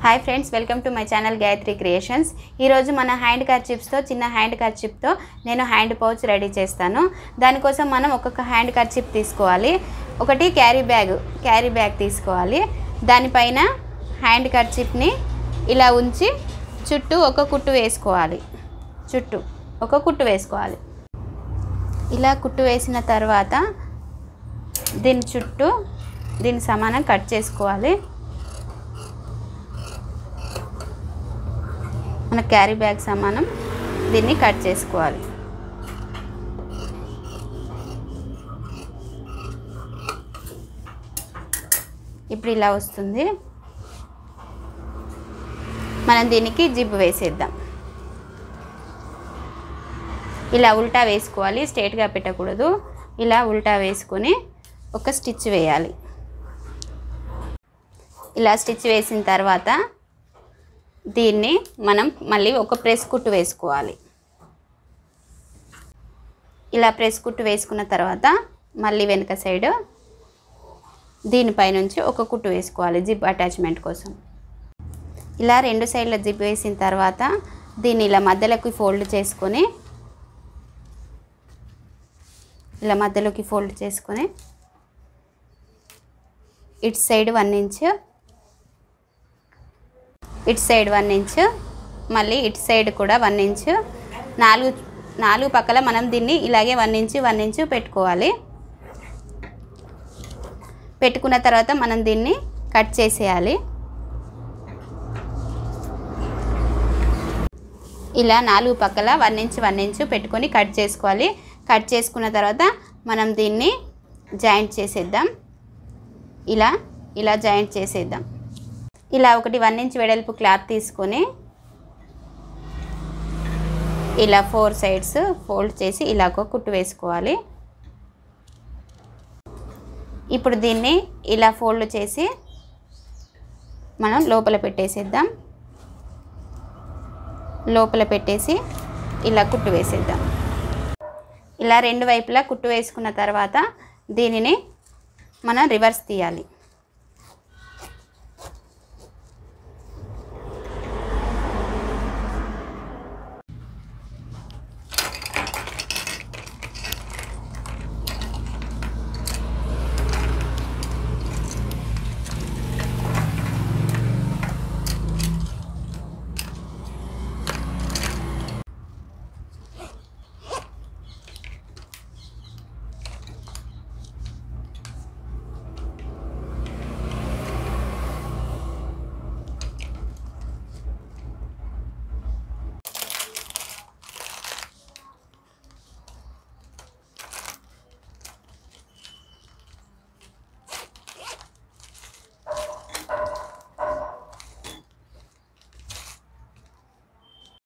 hi friends welcome to my channel Gayatri creations ఈరోజు మన hand కర్చిప్స్తో చిన్న హ్యాండ్ కర్చిప్తో నేను హ్యాండ్ పౌచ్ రెడీ చేస్తాను దానికోసం మనం ఒక్కొక్క హ్యాండ్ కర్చిప్ తీసుకోవాలి ఒకటి క్యారీ బ్యాగ్ క్యారీ బ్యాగ్ తీసుకోవాలి దానిపైన హ్యాండ్ కర్చిప్ని ఇలా ఉంచి చుట్టూ ఒక కుట్టు వేసుకోవాలి చుట్టూ ఒక కుట్టు వేసుకోవాలి ఇలా కుట్టు వేసిన తర్వాత దీని చుట్టూ దీని సమానం కట్ చేసుకోవాలి మన క్యారీ బ్యాగ్ సమానం దీన్ని కట్ చేసుకోవాలి ఇప్పుడు ఇలా వస్తుంది మనం దీనికి జిబ్ వేసేద్దాం ఇలా ఉల్టా వేసుకోవాలి స్ట్రేట్గా పెట్టకూడదు ఇలా ఉల్టా వేసుకొని ఒక స్టిచ్ వేయాలి ఇలా స్టిచ్ వేసిన తర్వాత దీన్ని మనం మళ్ళీ ఒక ప్రెస్ కుట్టు వేసుకోవాలి ఇలా ప్రెస్ కుట్టు వేసుకున్న తర్వాత మళ్ళీ వెనుక సైడ్ దీనిపై నుంచి ఒక కుట్టు వేసుకోవాలి జిప్ అటాచ్మెంట్ కోసం ఇలా రెండు సైడ్ల జిప్ వేసిన తర్వాత దీన్ని ఇలా మధ్యలోకి ఫోల్డ్ చేసుకొని ఇలా మధ్యలోకి ఫోల్డ్ చేసుకొని ఇటు సైడ్ వన్ ఇంచ్ ఇటు సైడ్ వన్ ఇంచ్ మళ్ళీ ఇటు సైడ్ కూడా వన్ ఇంచ్ నాలుగు నాలుగు పక్కల మనం దీన్ని ఇలాగే వన్ ఇంచ్ వన్ ఇంచ్ పెట్టుకోవాలి పెట్టుకున్న తర్వాత మనం దీన్ని కట్ చేసేయాలి ఇలా నాలుగు పక్కల వన్ ఇంచ్ వన్ ఇంచ్ పెట్టుకొని కట్ చేసుకోవాలి కట్ చేసుకున్న తర్వాత మనం దీన్ని జాయింట్ చేసేద్దాం ఇలా ఇలా జాయింట్ చేసేద్దాం ఇలా ఒకటి వన్ ఇంచ్ వెడల్పు క్లాత్ తీసుకొని ఇలా ఫోర్ సైడ్స్ ఫోల్డ్ చేసి ఇలా ఒక కుట్టు వేసుకోవాలి ఇప్పుడు దీన్ని ఇలా ఫోల్డ్ చేసి మనం లోపల పెట్టేసేద్దాం లోపల పెట్టేసి ఇలా కుట్టు వేసేద్దాం ఇలా రెండు వైపులా కుట్టు వేసుకున్న తర్వాత దీనిని మనం రివర్స్ తీయాలి